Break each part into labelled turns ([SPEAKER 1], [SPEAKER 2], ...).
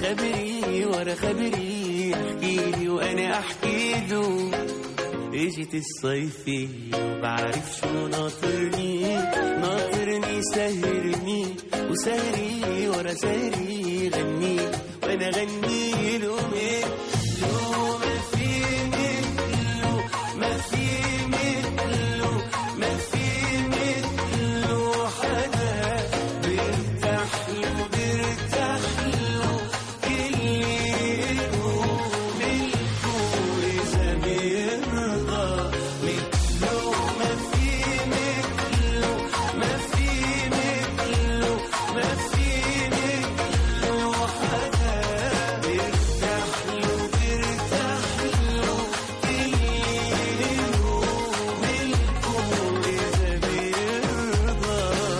[SPEAKER 1] خبري ورا خبري احكيلي وانا احكي له اجت الصيفية وبعرف شو ناطرني ناطرني سهرني وسهري ورا سهري غني وانا غني له مثله ما في مثله ما في مثله ما في مثله حدا بيرتاح له بيرتاح له كل له ملكه إذا بيرضى مثله ما في مثله ما في مثله ما في مثله حدا بيرتاح له بيرتاح له كل له ملكه إذا بيرضى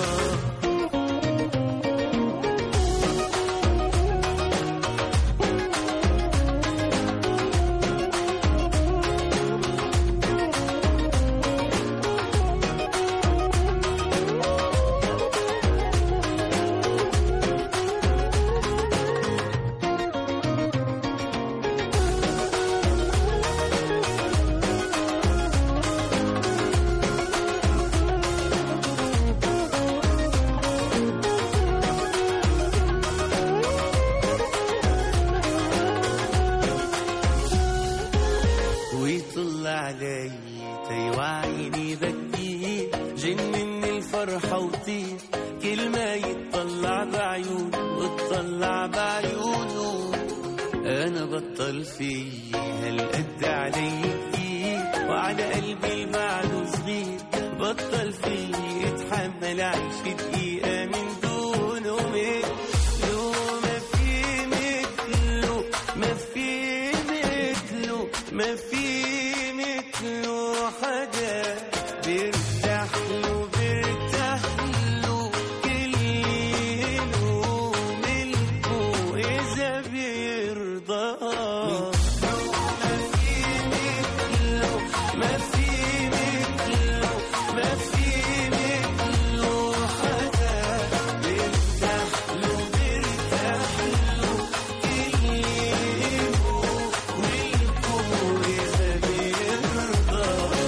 [SPEAKER 1] ويطل علي تيوعيني بكي جنن الفرحة وطير كل ما يتطلع بعيونه واتطلع بعيونه أنا بطل في هالقد علي كتير وعلى قلبي البعد صغير بطل في اتحمل أعيش دقيقة من دونه مثله ما في مثله ما في مثله ما في مثله حدا بيرتاح له بيرتاح له كل له ملكه إذا بيرضى ما في مثله ما في مثله ما في مثله حدا بيرتاح له بيرتاح له كل له ملكه إذا بيرضى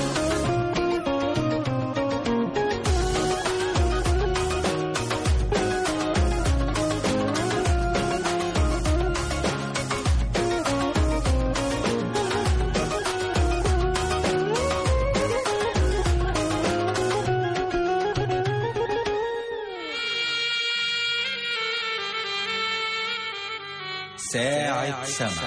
[SPEAKER 2] ساعة سمع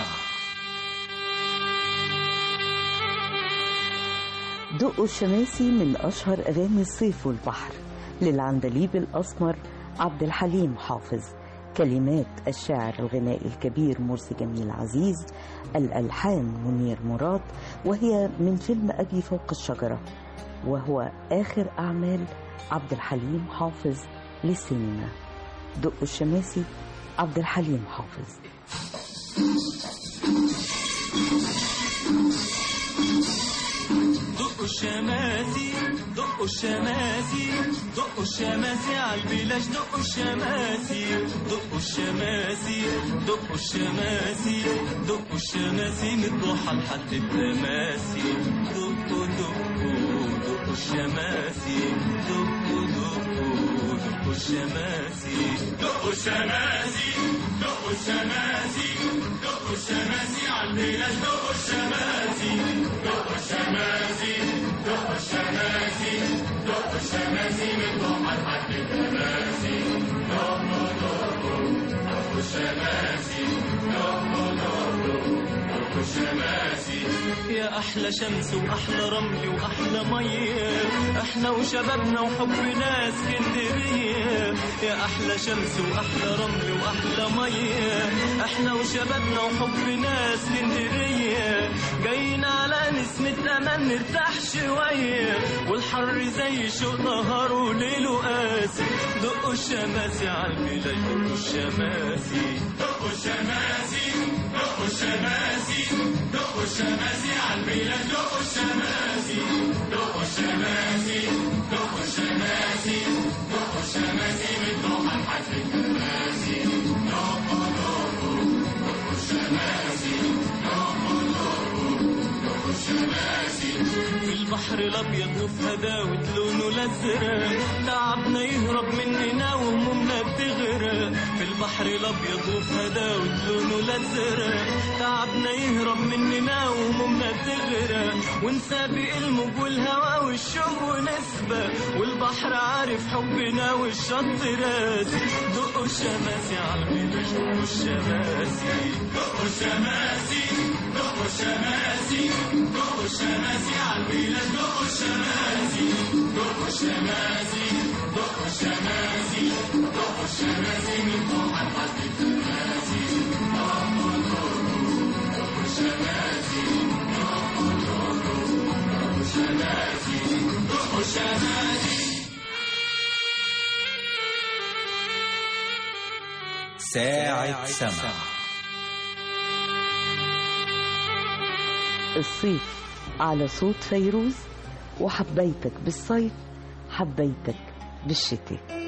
[SPEAKER 3] دقوا الشماسي من أشهر أغاني الصيف والبحر للعندليب الأسمر عبد الحليم حافظ كلمات الشاعر الغنائي الكبير مرسي جميل عزيز الألحان منير مراد وهي من فيلم أبي فوق الشجرة وهو آخر أعمال عبد الحليم حافظ للسينما دقوا الشماسي عبد الحليم حافظ
[SPEAKER 4] دقوا الشماسي دقوا الشماسي دقوا الشماسي على البلاش دقوا الشماسي دقوا الشماسي دقوا الشماسي دقوا الشماسي من الضحى لحد التماسي دقوا دقوا دقوا الشماسي دقوا دقوا دقوا الشماسي دقوا الشماسي دقوا الشماسي دقوا الشماسي على البلاش دقوا الشماسي دقوا الشماسي دقوا الشماسي دقوا الشماسي من ضحى لحد التماسي دقوا دقوا دقوا الشماسي دقوا دقوا دقوا الشماسي يا احلى شمس واحلى رمل واحلى ميه احنا وشبابنا وحبنا اسكندريه يا احلى شمس واحلى رمل واحلى ميه احنا وشبابنا وحبنا اسكندريه جايين على نسمة امان نرتاح شويه والحر زي شوق نهار وليله قاسي دقوا الشماسي على البلاد دقوا الشماسي دقوا الشماسي دقوا الشماسي دقوا الشماسي على البلاد دقوا الشماسي دقوا الشماسي دقوا الشماسي دقوا الشماسي من ضحى لحد التماسي دقوا دقوا البحر الابيض وفي هداوة لونه الازرق تعبنا يهرب مننا وهمومنا بتغرق في البحر الابيض وفي هداوة لونه الازرق تعبنا يهرب مننا وهمومنا بتغرق ونسابق الموج والهوا والشوق ونسبة والبحر عارف حبنا والشط راسي دقوا الشماسي عالبيت دقوا الشماسي دقوا الشماسي دقوا الشماسي دقوا الشماسي عالبلاد دقوا الشماسي دقوا الشماسي دقوا الشماسي دقوا الشماسي من فوق لحد التماسي دقوا دقوا الشماسي دقوا دقوا الشماسي دقوا الشماسي
[SPEAKER 2] ساعة سمع
[SPEAKER 3] الصيف على صوت فيروز وحبيتك بالصيف حبيتك بالشتاء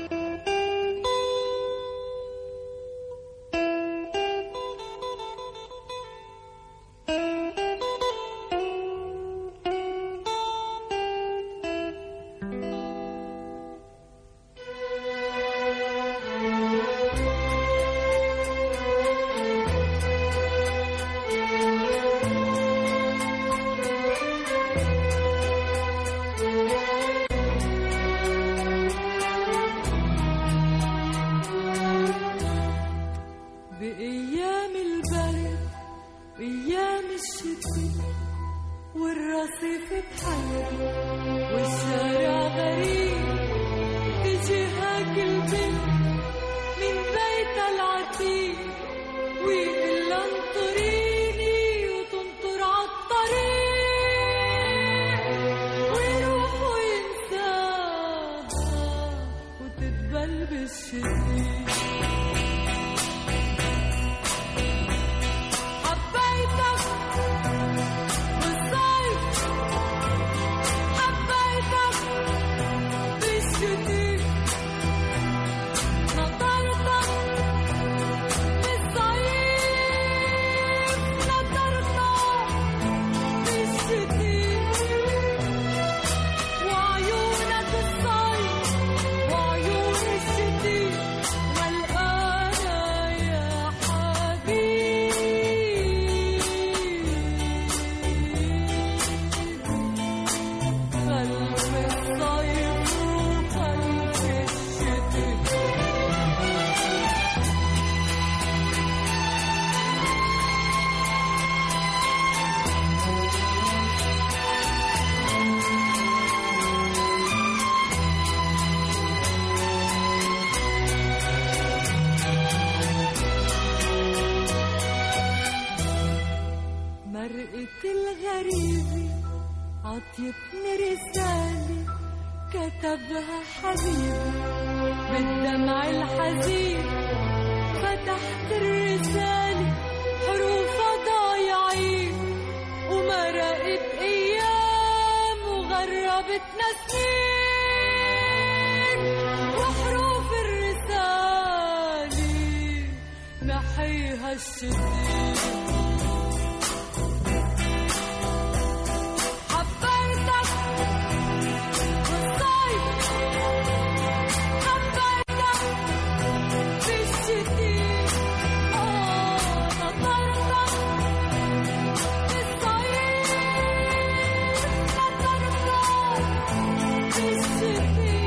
[SPEAKER 5] بأيام البرد وأيام الشتاء والرصيف بحر والشارع غريب بجهاك البنت من بيت العتيق ويقول لها انطريني وتنطر عالطريق ويروح وينساها وتتبل بالشتيق حبيتك بالصيف حبيتك بالشتي نطرتك بالصيف نطرتك بالشتي وعيونك الصيف وعيون الشتي والآن يا حبيبي خلف الصيف وخلف الشتي مرقة الغريبة عطيتني رسالة كتبها حبيبي بالدمع الحزين فتحت الرسالة حروفها ضايعين ومرقت أيام وغربتنا سنين وحروف الرسالة نحيها الشتيت حبيتك بالصيف حبيتك بالشتي آه نطرتك بالصيف نطرتك بالشتي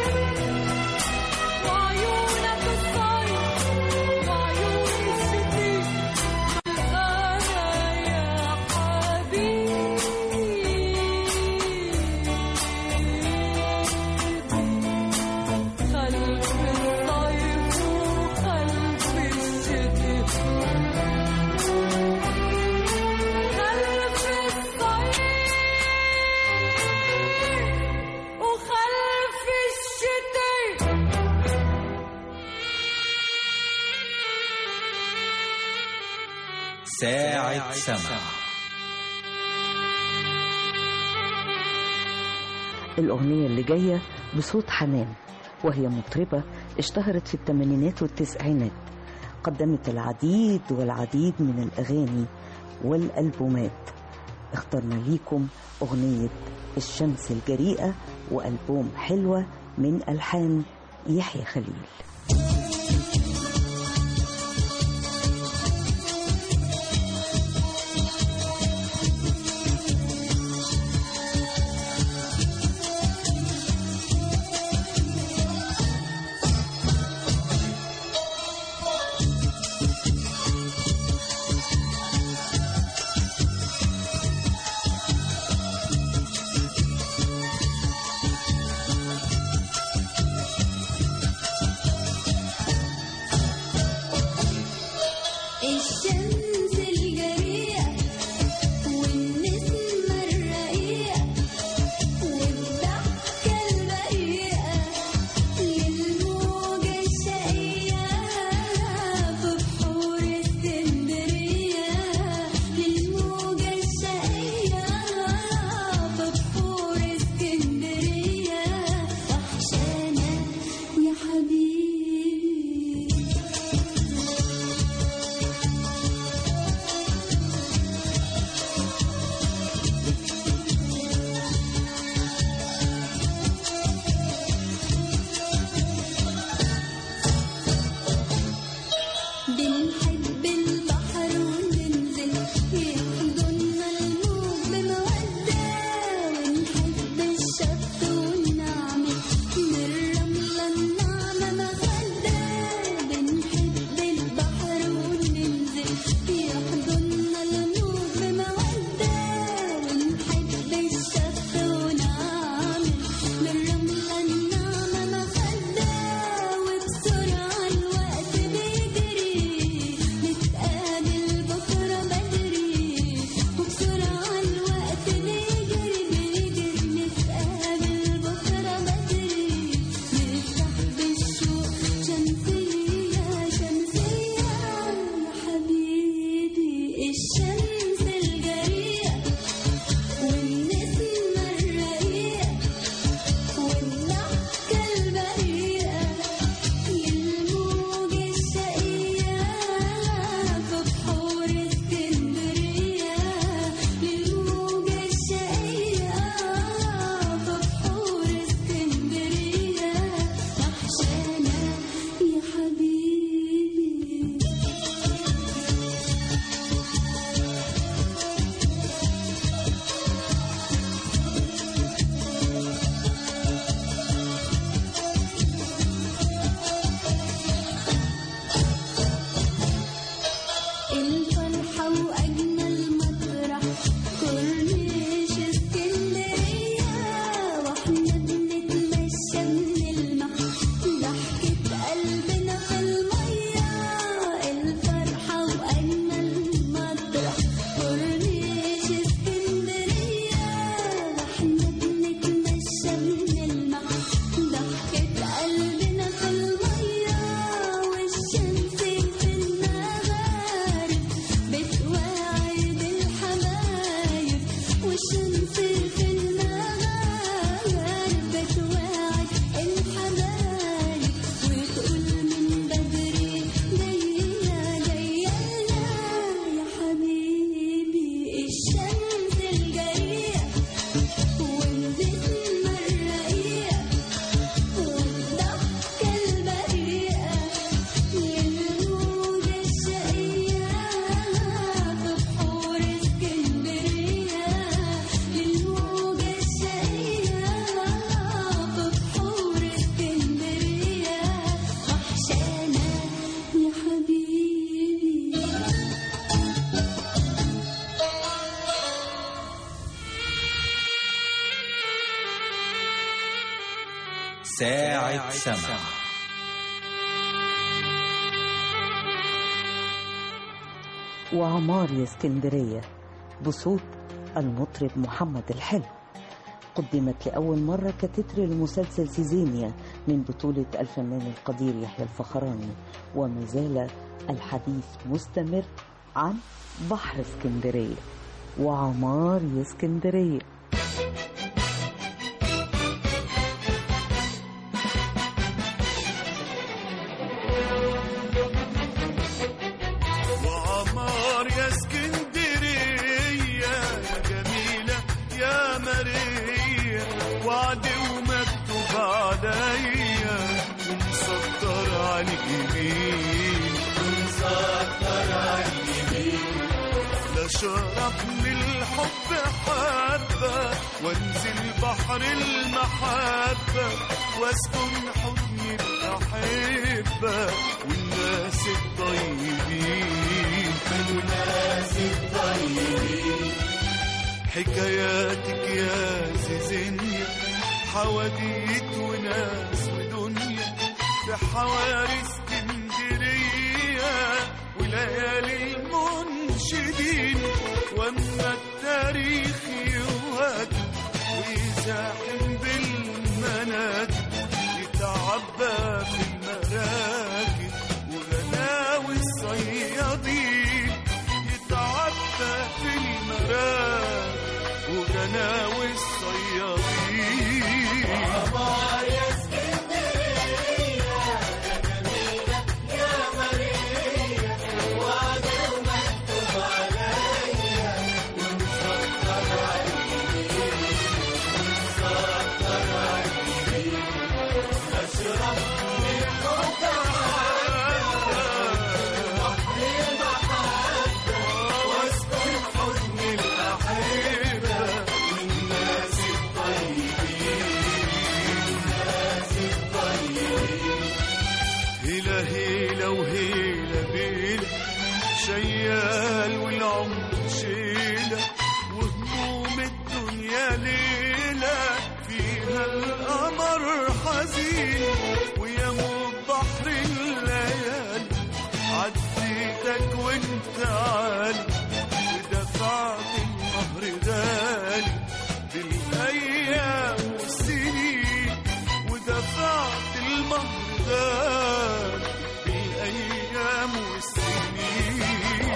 [SPEAKER 5] وعيونك الصيف وعيون الشتي أنا يا حبيبي خلف الصيف وخلف الشتي خلف الصيف وخلف الشتي
[SPEAKER 2] ساعة سمع
[SPEAKER 3] الأغنية اللي جاية بصوت حنان وهي مطربة اشتهرت في الثمانينات والتسعينات قدمت العديد والعديد من الأغاني والألبومات اخترنا ليكم أغنية الشمس الجريئة وألبوم حلوة من ألحان يحيى خليل
[SPEAKER 5] الشمس الجريئة والنسمة الرقيقة والضحكة البريئة للموجة الشقية في بحور اسكندرية للموجة الشقية في بحور اسكندرية وحشانة يا حبيبي بنحب البحر وننزل يحضننا الموج بمودة ونحب الشط والنعمة من الرملة الناعمة مخدة بنحب البحر وننزل يحضننا الموج بمودة ونحب الشط ونعمة من الرملة الناعمة مخدة وبسرعة الوقت بيجري نتقابل بكرة بدري وبسرعة الوقت بيجري بيجري نتقابل بكرة بدري نفتح بالشوق شمسية شمسية يا حبيبي الشمس الجريئة والنسمة الرقيقة والضحكة البريئة للموج الشقية في بحور اسكندرية للموج الشقية في بحور اسكندرية وحشانة يا حبيبي الفرحة وأجمل مطرح كورنيش اسكندرية واحنا بنتمشى بنلمح ضحكة قلبنا في المية الفرحة وأجمل مطرح كورنيش اسكندرية واحنا بنتمشى بنلمح ضحكة قلبنا في المية والشمس في المغارب بتواعد الحبايب والشمس في المغارب بتواعد الحبايب وتقول من بدري جاية جاية يا حبيبي الشمس الجريئة والنسمة الرقيقة والضحكة البريئة للموج الشقية في بحور اسكندرية للموج الشقية في بحور اسكندرية وحشانة يا حبيبي
[SPEAKER 2] ساعة سمع
[SPEAKER 3] وعمار يا اسكندرية بصوت المطرب محمد الحلو قدمت لأول مرة كتتر لمسلسل سيزينيا من بطولة الفنان القدير يحيى الفخراني وما زال الحديث مستمر عن بحر اسكندرية وعمار يا اسكندرية
[SPEAKER 6] وعمار يا اسكندرية يا جميل اشرب من الحب حبة وانزل بحر المحبة واسكن حضن الأحبة والناس الطيبين والناس الطيبين حكاياتك يا زيزينيا حواديت وناس ودنيا في حواري اسكندرية وليالي المنشدين واما التاريخ يواجه ويزاحم بالمناجم يتعبى في المراكب وغلاوي الصيادين يتعبى في المراكب وغناوي الصيادين هيلا هيلا وهيلا بيلا شيال والعمر شيلة وهموم الدنيا ليلة فيها القمر حزين ويموت بحر الليالي عديتك وانت عالي ودفعت النهر غالي بالايام والسنين ودفعت المهر غالي بالايام والسنين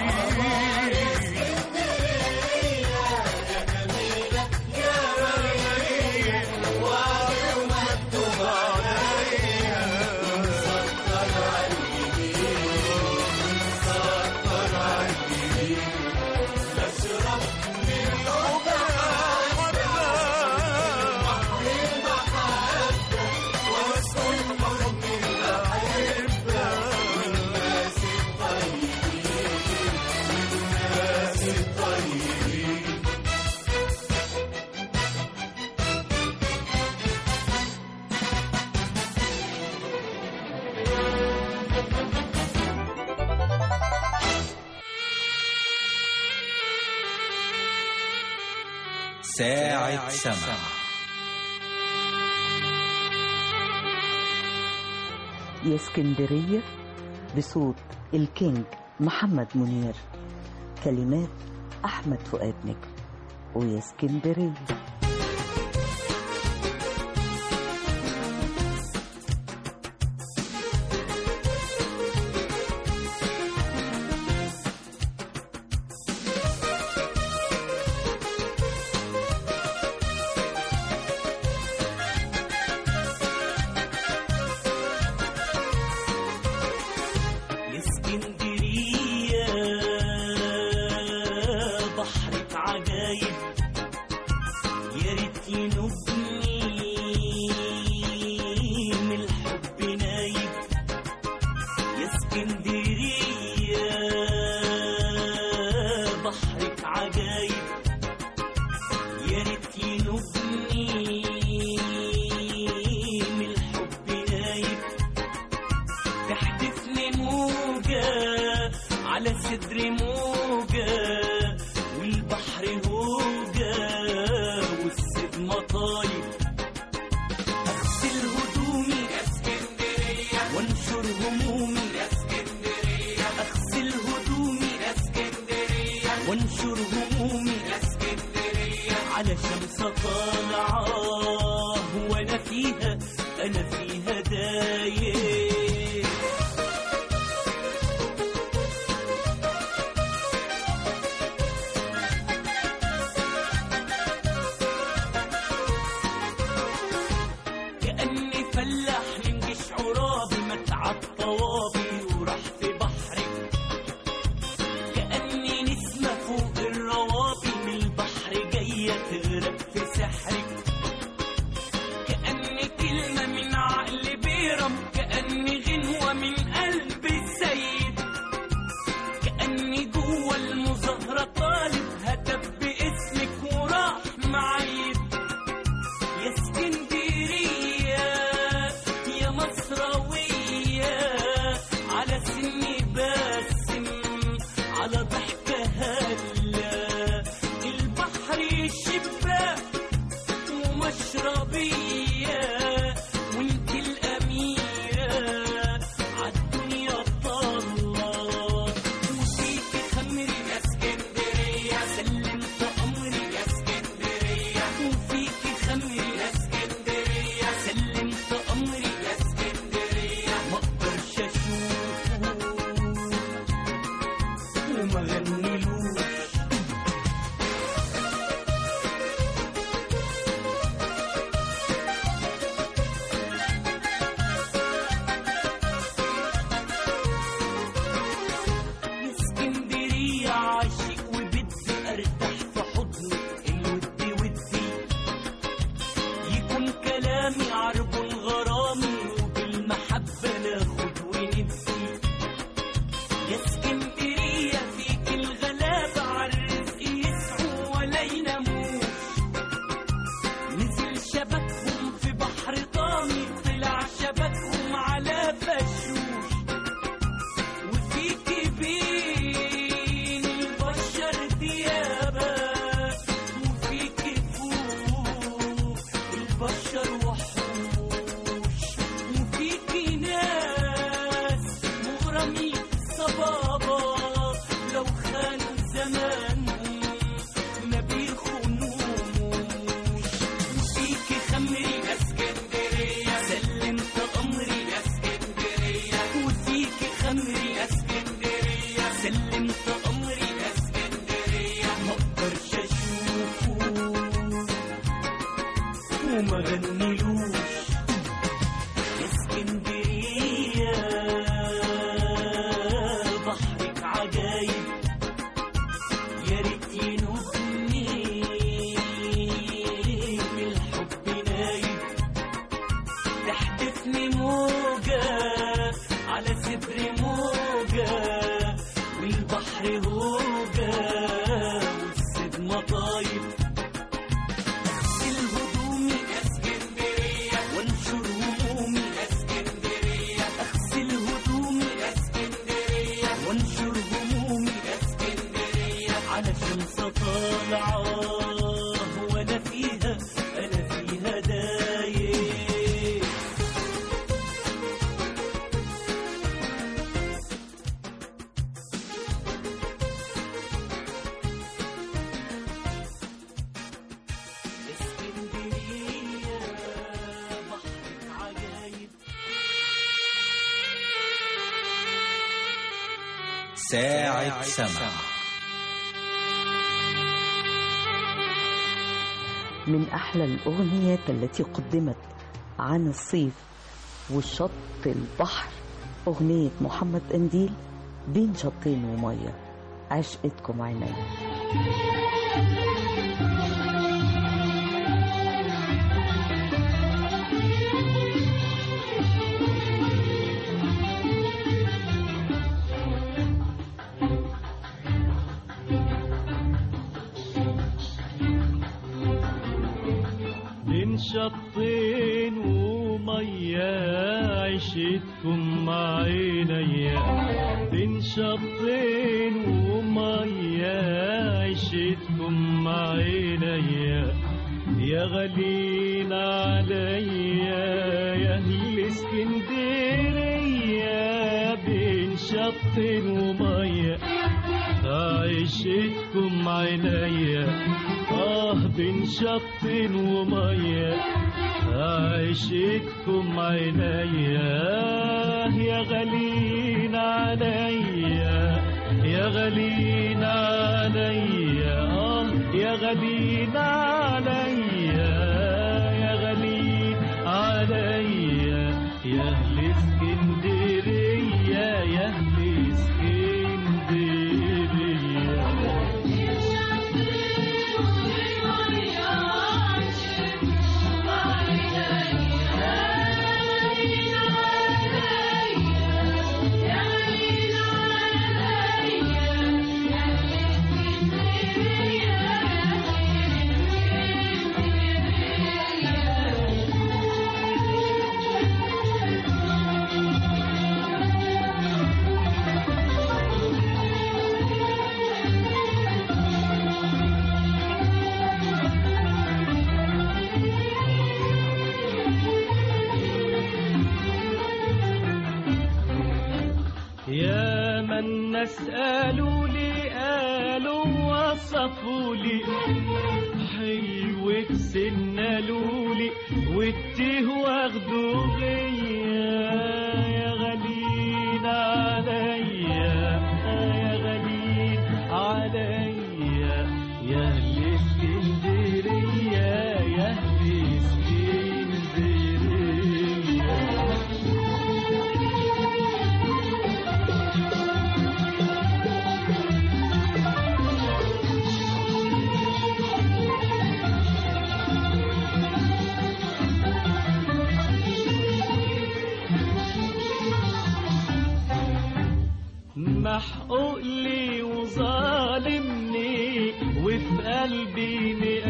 [SPEAKER 2] ساعة سمع
[SPEAKER 3] يا اسكندرية بصوت الكينج محمد منير كلمات أحمد فؤاد نجم ويا اسكندرية
[SPEAKER 4] يا اسكندرية بحرك عجايب يا ريت ينوبني من الحب نايب يا اسكندرية بحرك عجايب يا ريت ينوبني من الحب نايب تحدفني موجة على صدر موجة والبحر هوجة والسيد مطايب أغسل هدومي يا اسكندرية وانشر همومي يا اسكندرية أغسل هدومي يا اسكندرية وانشر همومي يا اسكندرية على شمس طالعة وأنا فيها أنا فيها دايب كأني فلاح من جيش عرابي متعب طوابي وراح في بحري كأني نسمة فوق الروابي من البحر جاية تغرق في سحري على ضحكة هلا البحر شباك ومشربية وانت الأميرة عالدنيا طلة وفيكي خمري يا اسكندرية سلمت أمري يا اسكندرية وفيكي خمري يا اسكندرية سلمت أمري يا اسكندرية ما اقدرش اشوفه وما غنيلوش اسكندرية عاشق وبدي ارتاح في حضنك الودي ودي يكون كلامي عرب غرامي وبالمحبة ناخد وندي يا اسكندرية فيك الغلابة عالرزق يسعوا ولا يناموش نزل شبكهم في بحر طامي طلع شبكهم على بشوش وفيك بين البشر ديابة وفيك فوق البشر وحوش وفيك ناس مغرمين صبابة لو خانوا زمانهم ما بيخونوش وفيك خمري يا اسكندرية سلمت أمري يا اسكندرية وفيك خمري يا اسكندرية سلمت أمري يا اسكندرية ما اقدرش اشوفه وما غنيلوش يا اسكندرية بحرك عجايب يا ريت ينوبني بالحب نايب تحدفني موجة على صدري موجة والبحر هوجة والصدمة طايب اغسل هدومي يا اسكندرية وانشر همومي يا اسكندرية اغسل هدومي يا اسكندرية وانشر همومي يا اسكندرية على شمس طالعة وانا فيها انا فيها دايب اسكندرية بحرك عجايب
[SPEAKER 2] ساعة سمع
[SPEAKER 3] من أحلى الأغنيات التي قدمت عن الصيف والشط البحر أغنية محمد قنديل بين شطين ومية عشقتكم عيني
[SPEAKER 7] بين شطين ومية عشتكم مع عينيا بين شطين ومية عشتكم مع عينيا يا غالين عليا يا أهل اسكندرية بين شط ومية عشتكم عينيا آه بين شط ومية عشتكم عينيا يا غالين عليا يا غالين عليا آه يا غالين عليا يا غالين عليا يا أهل اسكندرية يا أهل اسكندرية ناس قالوا لي قالوا وصفوا لي حلو سنة لولي والتيه واخدوا بيا يا غالين عليا يا غالين عليا يا اهل اسكندرية يا اهل اسكندرية محقوق لي وظالمني وفي قلبي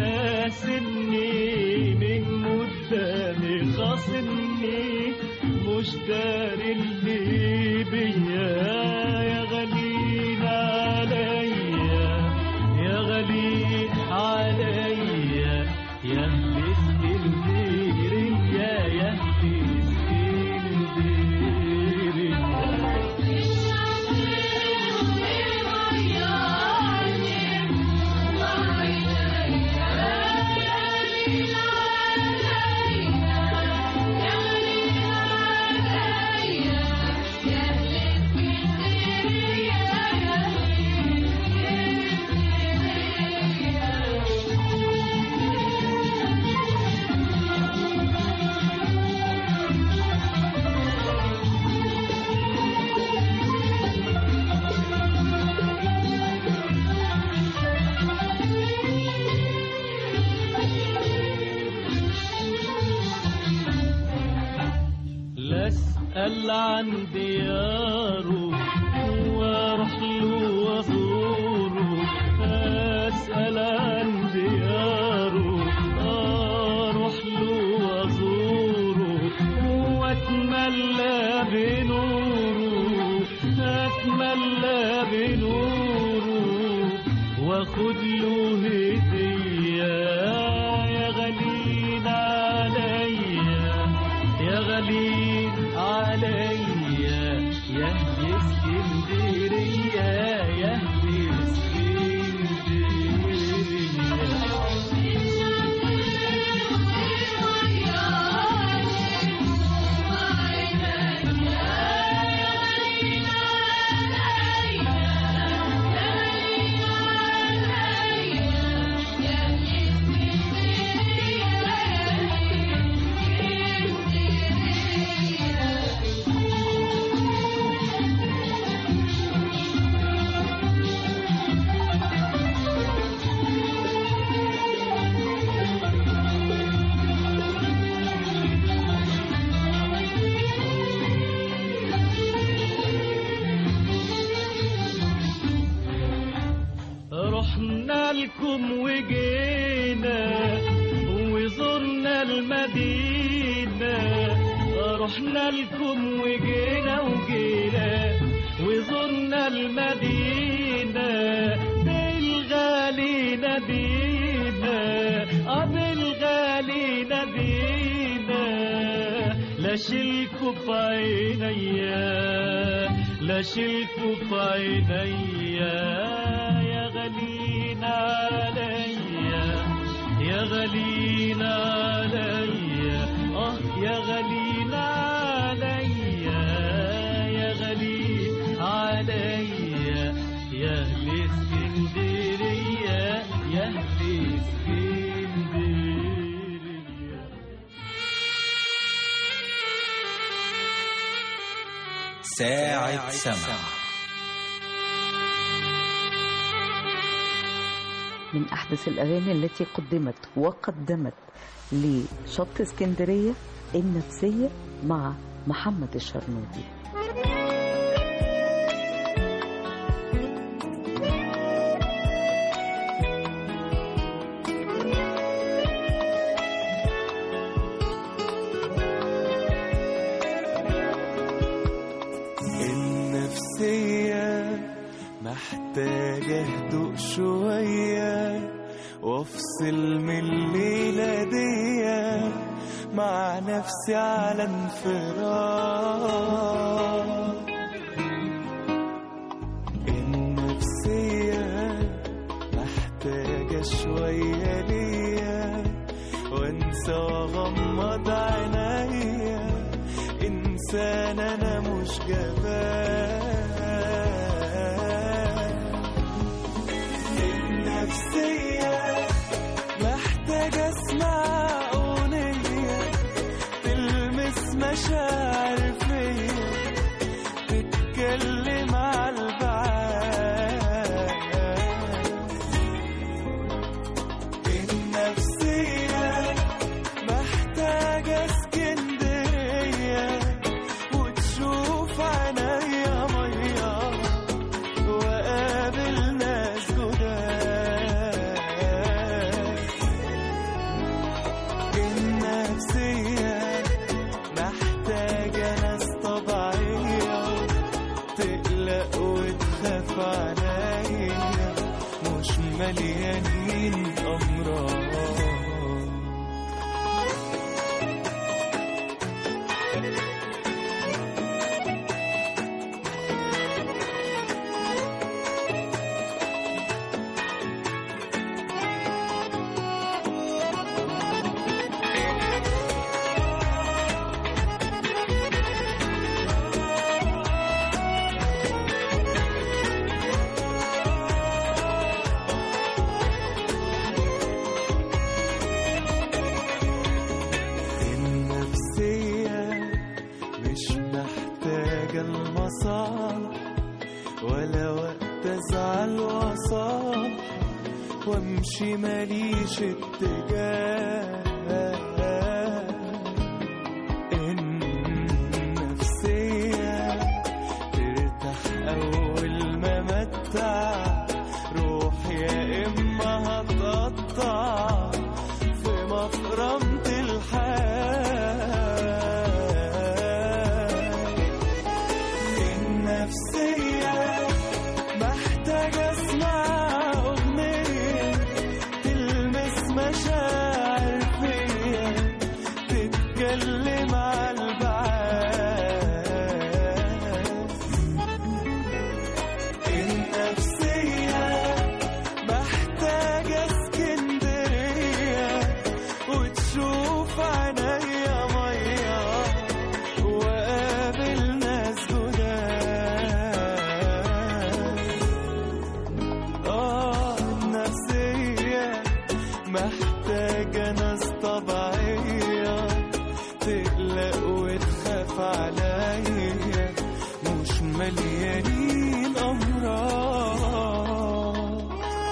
[SPEAKER 7] مقاسمني من قدامي خاصمني مش داري اللي بيا يا غالين عليا يا غالين عليا يا اهل اسكندريه يا اهل اسكندريه لا اسأل عن دياره واروح له وازوره اسأل عن دياره اروح له وازوره واتملى بنوره اتملى بنوره واخد له هديه يا غالين عليا يا غالين عليا يا اهل اسكندريه يا اهل اسكندريه رحنا لكم وجينا وزرنا المدينة رحنا لكم وجينا وجينا وزرنا المدينة بالغالي نبينا اه بالغالي نبينا لا شلكوا في عينيا لا شلكوا في عينيا يا غالين عليا يا غالين عليا اه يا غالين عليا يا غالين عليا يا اهل اسكندريه يا اهل اسكندريه
[SPEAKER 2] ساعة سمع
[SPEAKER 3] من أحدث الأغاني التي قدمت وقدمت لشط اسكندرية النفسية مع محمد الشرنوبي
[SPEAKER 1] النفسية محتاجة هدوء شوية وافصل من الليلة دي مع نفسي على انفراد مليانين أمراض النفسية مش محتاجة المصالح ولا وقت أزعل وأصالح وأمشي ماليش اتجاه النفسية ترتاح أول ما متع روح يا إما هتقطع في مفرمة الحياة النفسية محتاجة اسمع أغنية تلمس مشاعر فيا تتكلم على البعاد النفسية محتاجة اسكندرية وتشوف عينيا مية وقابل ناس جداد اه النفسية محتاجة ناس طبيعية تقلق وتخاف عليا مش مليانين أمراض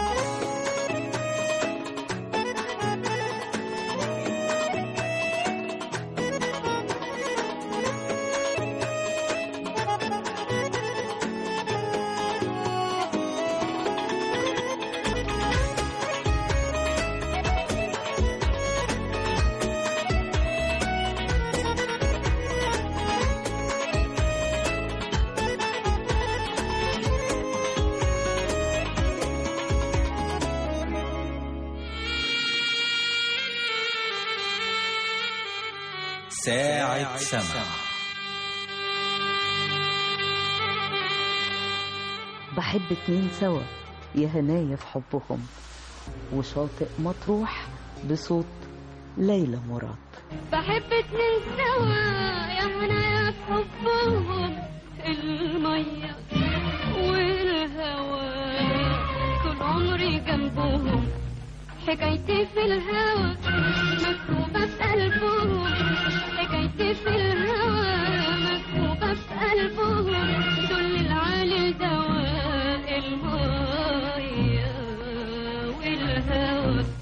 [SPEAKER 2] ساعة سمع
[SPEAKER 3] بحب اتنين سوا يا هنايا في حبهم وشاطئ مطروح بصوت ليلى مراد
[SPEAKER 5] بحب اتنين سوا يا هنايا في حبهم المية والهوى طول عمري جنبهم حكايتي في الهوى مكتوبة في قلبهم حكايتي في الهوى مكتوبة في قلبهم دول العالي الدواء المية والهوى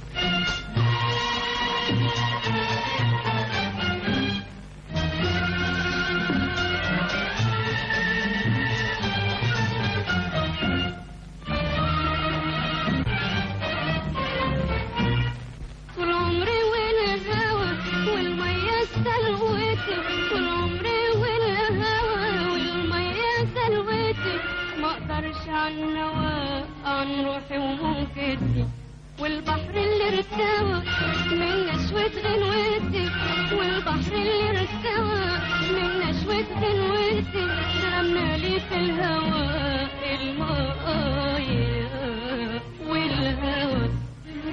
[SPEAKER 5] طول عمري والهوى والمية سلوتي طول عمري والهوى والمية سلوتي ما اقدرش عن نوى عن روحي وموجتي والبحر اللي ارتوى من نشوة غنوتي والبحر اللي ارتوى من نشوة غنوتي رمنا لي في الهوى المايه والهوى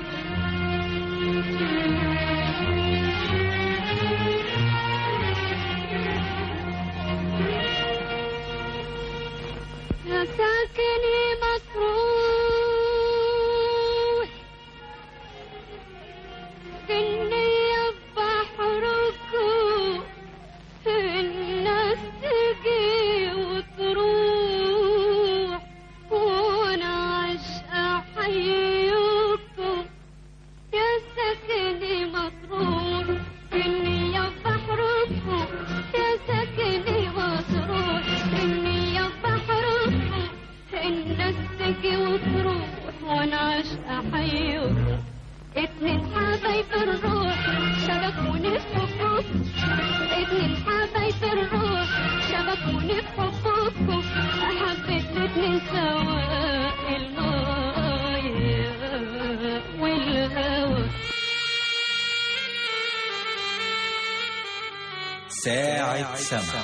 [SPEAKER 5] يا ساكني مطروح النية بحركم الناس تجي وتروح وانا عشقة حيكم يا ساكني مطروح النية بحركم يا ساكني مطروح النية بحركم الناس تجي وتروح وانا عشقة حيكم اتنين حبايب الروح شبكوني في حبكم اتنين حبايب الروح شبكوني في حبكم حبيت الاتنين سوا المايه
[SPEAKER 2] ساعة سمع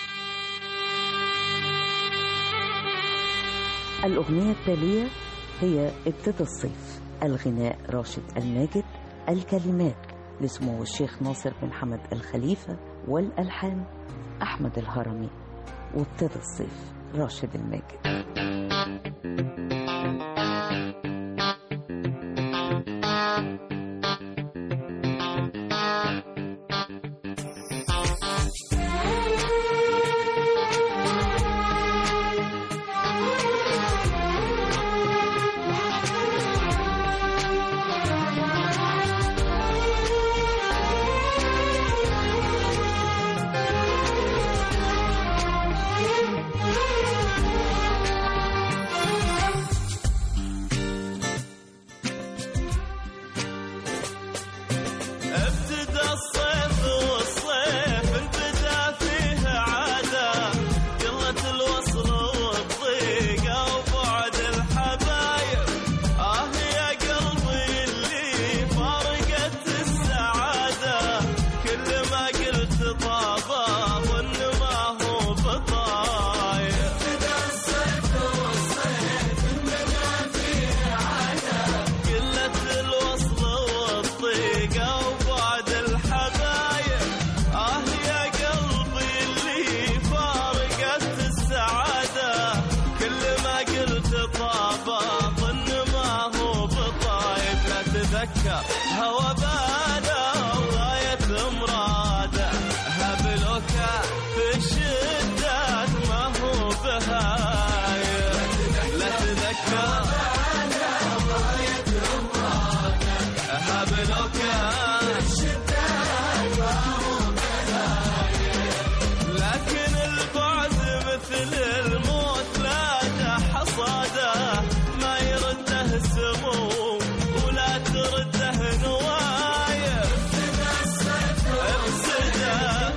[SPEAKER 3] الأغنية التالية هي ابتدى الصيف الغناء راشد الماجد الكلمات لسمو الشيخ ناصر بن حمد الخليفة والألحان أحمد الهرمي وابتدى الصيف راشد الماجد
[SPEAKER 1] ابتدى الصيف والصيف انبدا فيه عادة قلة الوصل والضيقة وبعد الحبايب آه يا قلبي اللي فارقت السعادة كل ما قلت طابة ظن ما هو بطايب ابتدى الصيف والصيف انبدا فيه عادة قلة الوصل والضيقة وبعد الحبايب آه يا قلبي اللي فارقت السعادة كل ما قلت طابة ظن ما هو بطايب لا تذكر هوى باله وغاية مراده هبلوكا في الشدات ما هو بهاية لا تذكر هبلوكا لكن البعد مثل الموت لا حصاده ما يرده السموم ولا ترده نوايا ابسده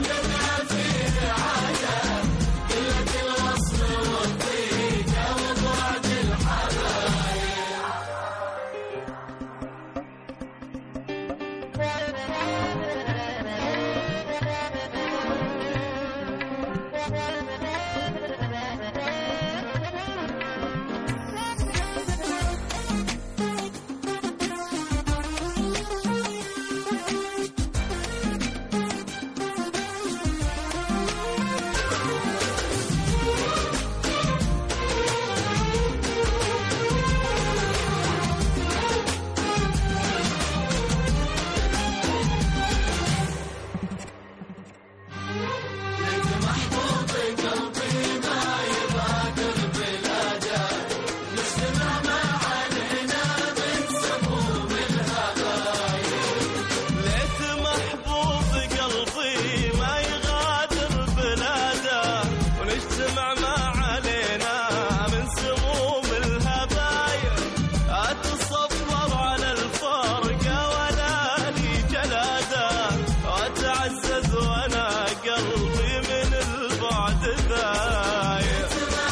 [SPEAKER 1] ليت محبوب قلبي ما يغادر بلاده ونجتمع ما علينا من سموم الهبايا اتصفر على الفرقة ولا لي جلادة واتعزز وانا قلبي من البعد ذايب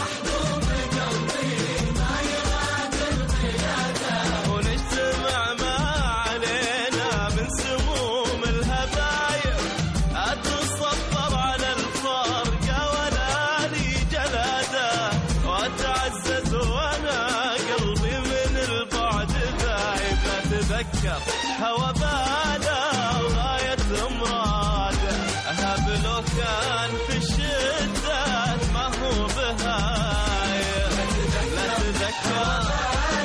[SPEAKER 1] ونجتمع ما علينا من سموم الهبايب اتصفر على الفرقة ولا لي جلادة واتعزز وانا قلبي من البعد ذايب لا تذكر هوى باله وغاية مراده هبلو كان في الشدات ما هو بهاية لا تذكر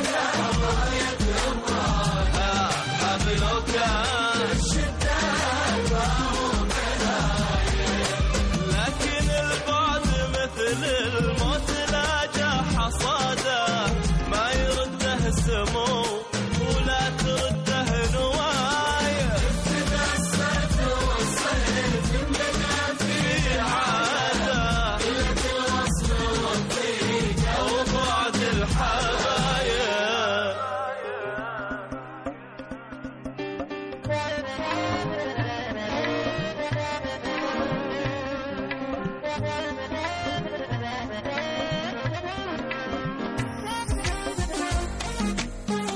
[SPEAKER 1] هبلو كان لكن البعد مثل الموت لا جا حصاده ما يرده السمو ولا ترده نوايا في عاده وبعد الحبايب
[SPEAKER 5] Thank you.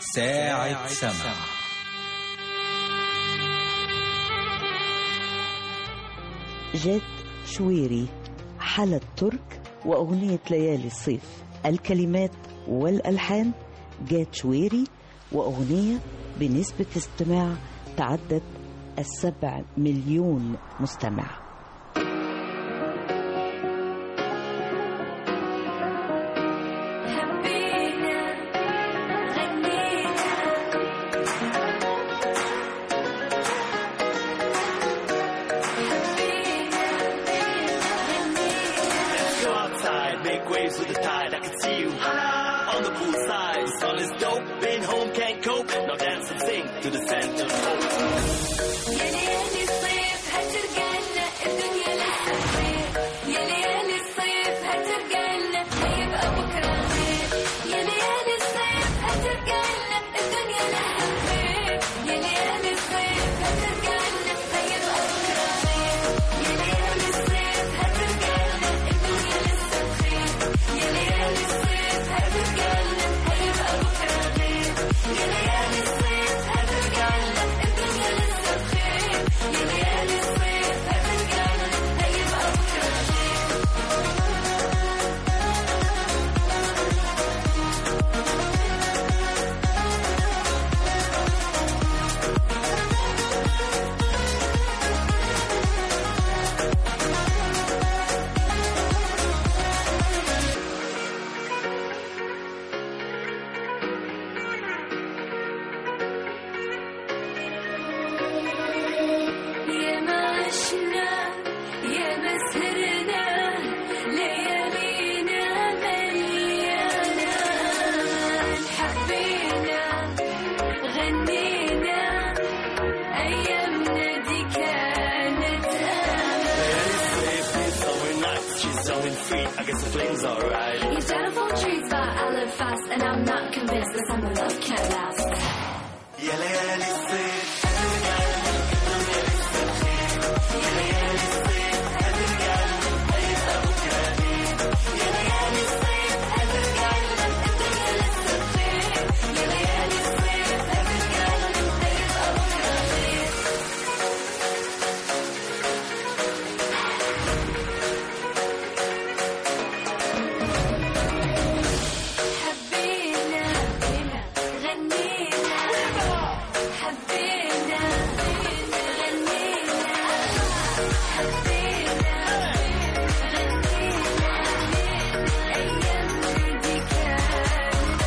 [SPEAKER 2] ساعة سمع
[SPEAKER 3] جاد شويري حلا ترك وأغنية ليالي الصيف الكلمات والألحان جاد شويري وأغنية بنسبة استماع تعدت السبع مليون مستمع
[SPEAKER 5] حبينا غنينا
[SPEAKER 4] Let's go outside, make waves with the tide. I can see you on the poolside. Sun is dope, been home, can't cope. Now dance and sing to the scent of hope.
[SPEAKER 5] يا ليالي الصيف هترجعنا الدنيا لسه بخير يا ليالي الصيف هترجعنا هيبقى بكرة خير يا ليالي الصيف هترجعنا الدنيا لسه بخير يا ليالي الصيف هترجعنا هيبقى بكرة خير يا ليالي الصيف هترجعنا الدنيا لسه بخير يا ليالي الصيف هترجعنا هيبقى بكرة خير يا ليالي الصيف هترجعنا الدنيا لسه بخير يا ليالي الصيف هترجعنا هيبقى بكرة خير يا ما عشنا يا ما سهرنا ليالينا مليانة حبينا غنينا أيامنا دي كانت
[SPEAKER 4] It's summer nights, she's zoning free. I guess the flame's alright.
[SPEAKER 5] You telephone trees, but I live fast, and I'm not convinced that summer love can't last.
[SPEAKER 4] يا ليالي الصيف
[SPEAKER 5] حبينا غنينا حبينا غنينا حبينا غنينا أيامنا دي كانت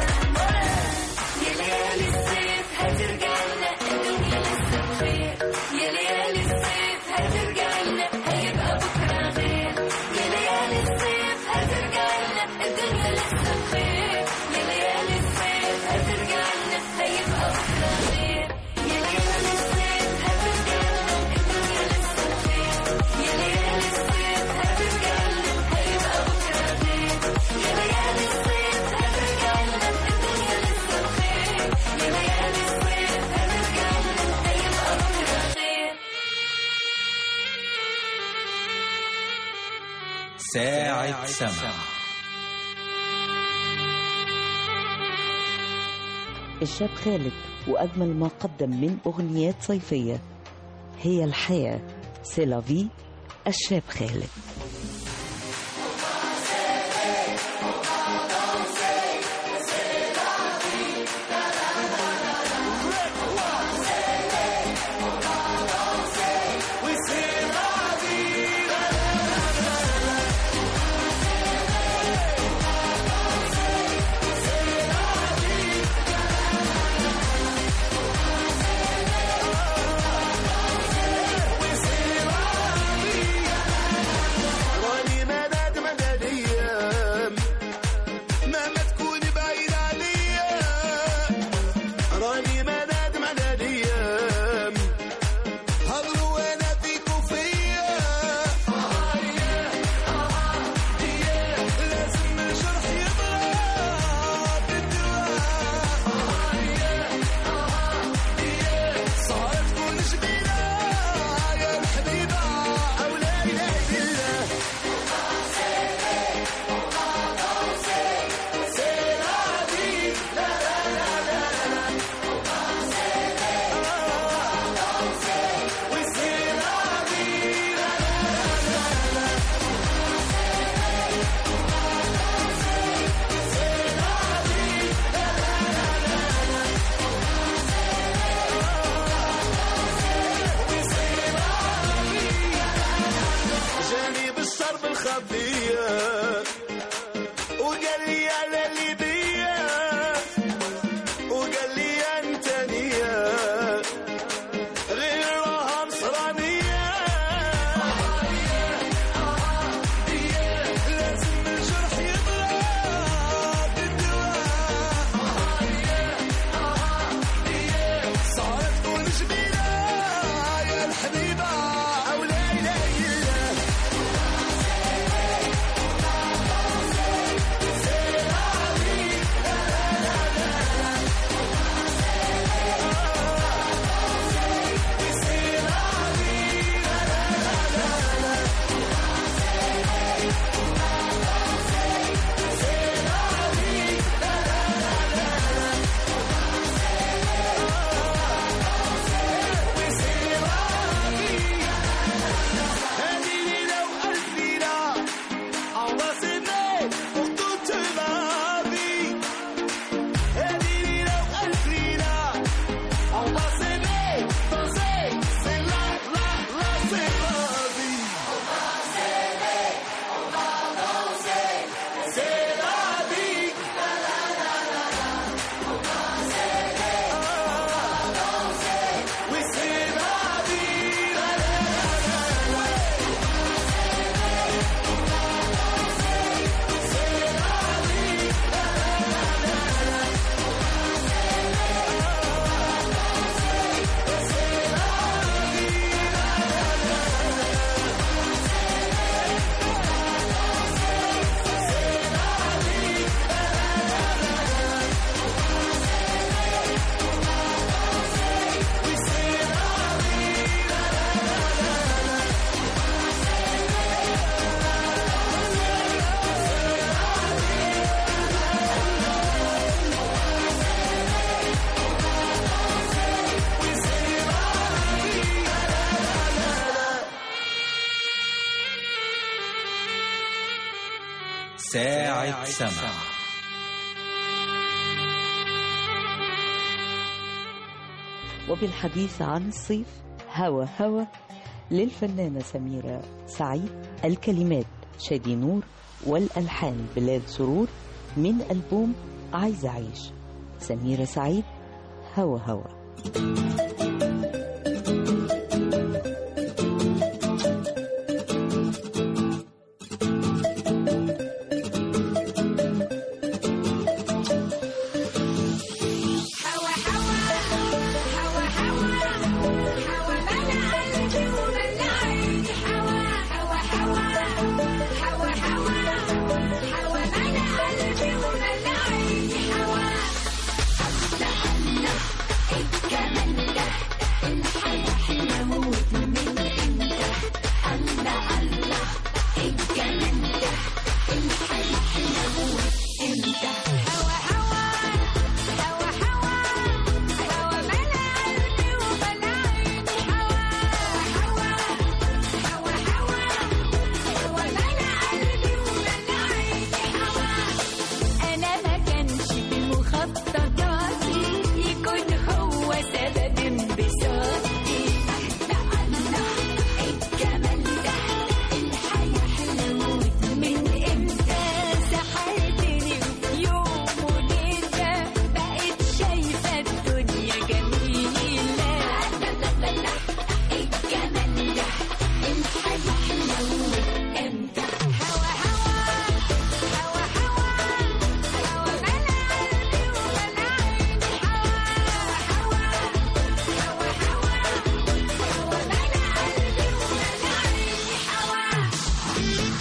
[SPEAKER 5] يا ليالي الصيف هترجعنا الدنيا لسه بخير يا ليالي الصيف هترجعنا هيبقى بكرة غير يا ليالي الصيف هترجعنا الدنيا لسه بخير يا ليالي الصيف هترجعنا هيبقى بكرة غير يا ليالي الصيف هترجعنا الدنيا لسه بخير يا ليالي الصيف هترجعنا هيبقى بكرة غير يا ليالي الصيف هترجعنا الدنيا لسه بخير يا ليالي الصيف هترجعنا هيبقى بكرة غير
[SPEAKER 2] ساعة سمع
[SPEAKER 3] الشاب خالد وأجمل ما قدم من أغنيات صيفية هي الحياة سيلافي الشاب خالد
[SPEAKER 1] راني
[SPEAKER 2] ساعة سمع
[SPEAKER 3] وبالحديث عن الصيف هوى هوى للفنانة سميرة سعيد الكلمات شادي نور والألحان بلاد سرور من ألبوم عايز أعيش سميرة سعيد هوى هوى
[SPEAKER 5] حوا حوا حوا حوا حوا بلا قلبي وبلا عيني حوا حوا حوا حوا حوا حوا بلا قلبي وبلا عيني حوا الله الله الجمال ده الحياة حلوة من امتى الله الله الجمال ده الحياة حلوة امتى حوا حوا حوا حوا حوا بلا قلبي وبلا عيني حوا حوا حوا حوا حوا بلا قلبي وبلا عيني حوا أنا ما كانش في مخططاتي يكون هو سبب انبساطي الله الله الجمال ده الحياة حلوة من امتى سحرتني وفي يوم وليلة بقيت شايفة الدنيا جميلة لا لا لا لا الجمال ده الحياة حلوة امتى هوا هوا هوا هوا هوا بلا قلبي وبلا عيني هوا هوا هوا هوا هوا بلا قلبي وبلا عيني هوا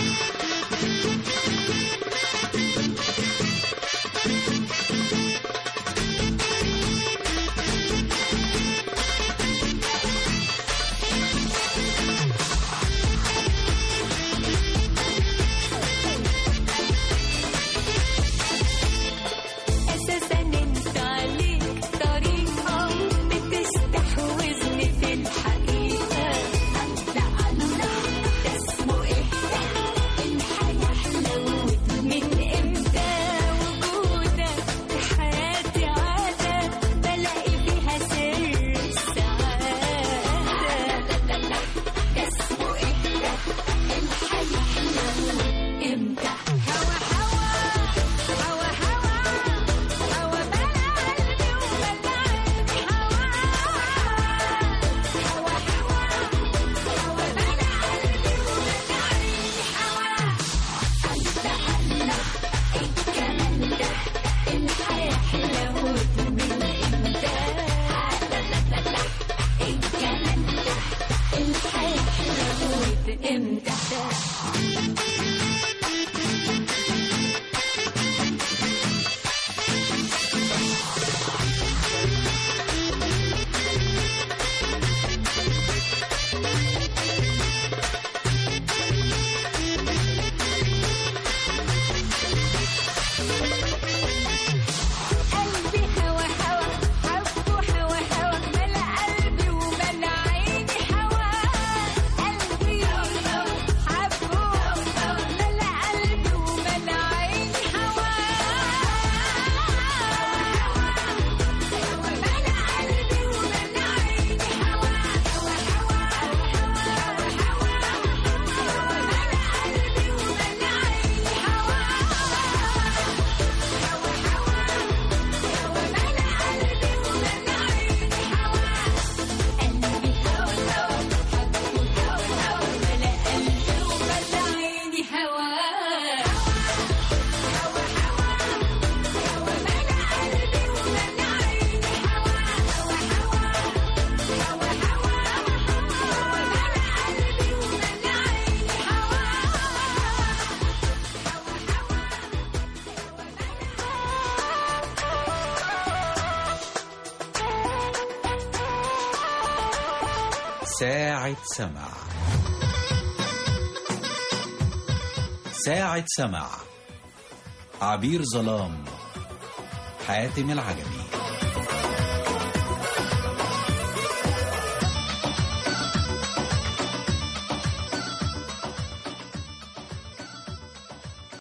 [SPEAKER 5] أساسا أنت عليك طريقة بتستحوذني في الحقيقة الله الله ده اسمه إيه ده الحياة حلوت من إمتى وجودك في حياتي عادة بلاقي فيها سر السعادة لا لا لا ده اسمه إيه ده الحياة حلوت إمتى هوا هوا هوا هوا هوا بلا قلبي وبلا عيني هوا هوا هوا هوا بلا قلبي وبلا عيني هوا الله الله الجمال ده الحياة حلوت من امتى لا لا لا لا الجمال ده الحياة حلوت امتى قلبي هوا هوا حبه هوا هوا ملا قلبي وملا عيني هوا قلبي حبه ملا قلبي وملا عيني هوا هوا ملا قلبي وملا عيني هوا هوا هوا هوا هوا هوا ملا قلبي وملا عيني هوا
[SPEAKER 2] ساعة سمع ساعة سمع عبير ظلام حاتم العجمي